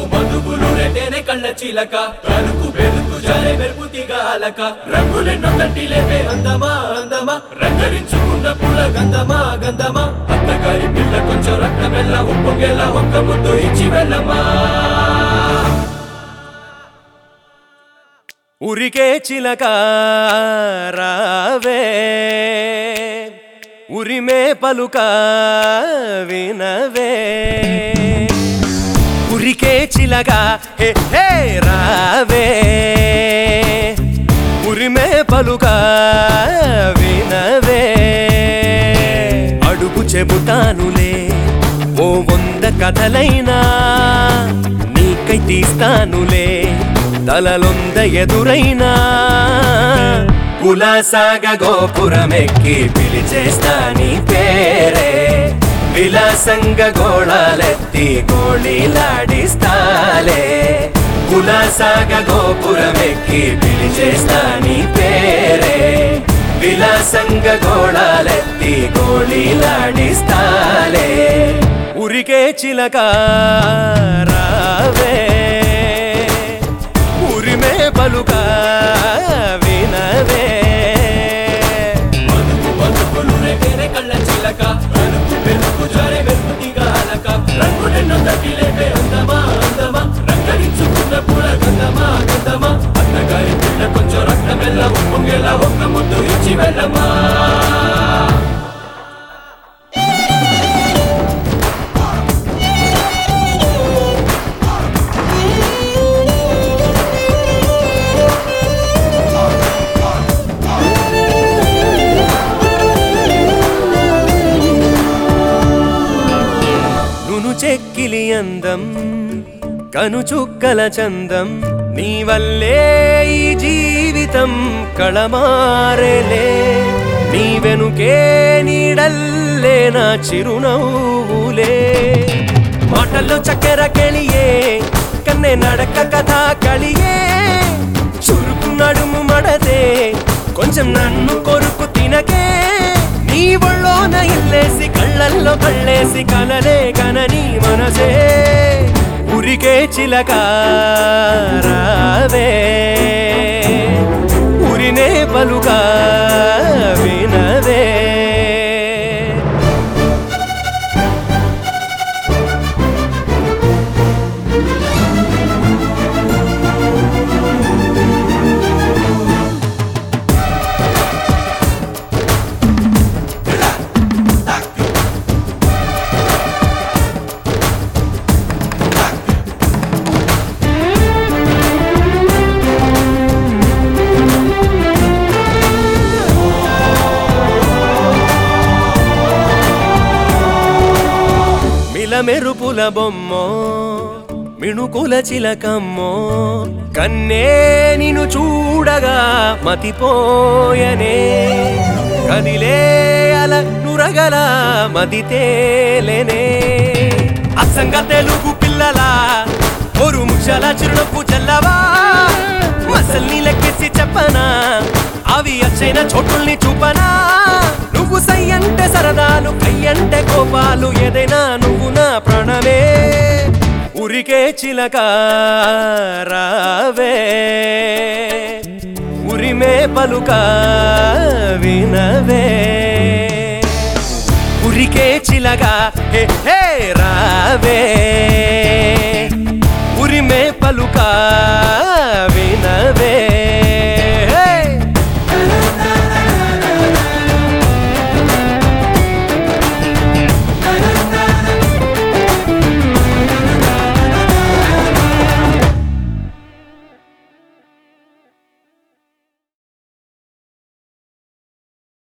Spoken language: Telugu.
మధుగులు రెటేనే కళ్ళ చీలక తలుపు వెలుగు జారే మెరుపు తీగాలక రంగులెన్నో తట్టి లేపే అందమా అందమా రంగరించుకున్న పూల గంధమా గంధమా అత్తగారి పిల్ల కొంచెం రక్తమెల్ల ఉప్పొంగేలా ఒక్క ముద్దు ఇచ్చి వెళ్ళమ్మా ఉరికే చిలక రావే ఉరిమే పలుక వినవే ఉరికే చిలక హే హే రావే ఉరిమే పలుక వినవే అడుగు చెబుతానులే ఓ వంద కథలైనా నీకై తీస్తానులే తలలొంద ఎదురైనా కులాసాగ గోపురమెక్కి పిలిచేస్తా నీ పేరే విలాసంగ గోళాలెత్తి గోళీలాడిస్తాలే కులాసాగ గోపురమెక్కి పిలిచేస్తా నీ పేరే విలాసంగ గోళాలెత్తి గోళీలాడిస్తాలే ఉరికే చిలక రావే ఉరిమే పలుక వినవే మధుగు మధుగులు రెటేనే కళ్ళ చీలక తలుపు వెలుగు జారే మెరుపు తీగాలక రంగులెన్నో తట్టి లేపే అందమా అందమా రంగరించుకున్న పూల గంధమా గంధమా అత్తగారి పిల్ల కొంచెం రక్తమెల్ల ఉప్పొంగేలా ఒక్క ముద్దు ఇచ్చి వెళ్ళమ్మా నును చెక్కిలి అందం కను చుక్కల చందం నీ వల్లే ఈ జీవితం కళమారేలే నీ వెనుకే నీడల్లే నా చిరునవ్వులే మాటల్లో చక్కెర కెళియే కన్నె నడక కథ కలియే చురుకు నడుము మడదే కొంచెం నన్ను కొరుకు తినకే నీ ఒళ్ళోన ఇల్లేసి కళ్ళల్లో కళ్ళేసి కలలే కనని మనసే ఉరికే చిలక రావే ఉరినే పలుక వినవే మిలమెరుపుల బొమ్మో మిణుకుల చిలకమ్మో కన్నే నిన్ను చూడగా మతిపోయనే కదిలే అల నురగల మది తేలెనే అసంగ తెలుగు పిల్లల ఒరు ముక్షల చిరునవ్వు చల్లవా మసల్ని లెక్కేసి చెప్పనా అవి అచ్చైన చోటుల్ని చూపనా నువ్వు సై అంటే సరదాలు కై అంటే కోపాలు ఏదైనా నువ్వు నా ప్రాణమే ఉరికే చిలక రావే ఉరిమే పలుక వినవే ఉరికే చిలక హే హే రావే ఉరిమే పలుక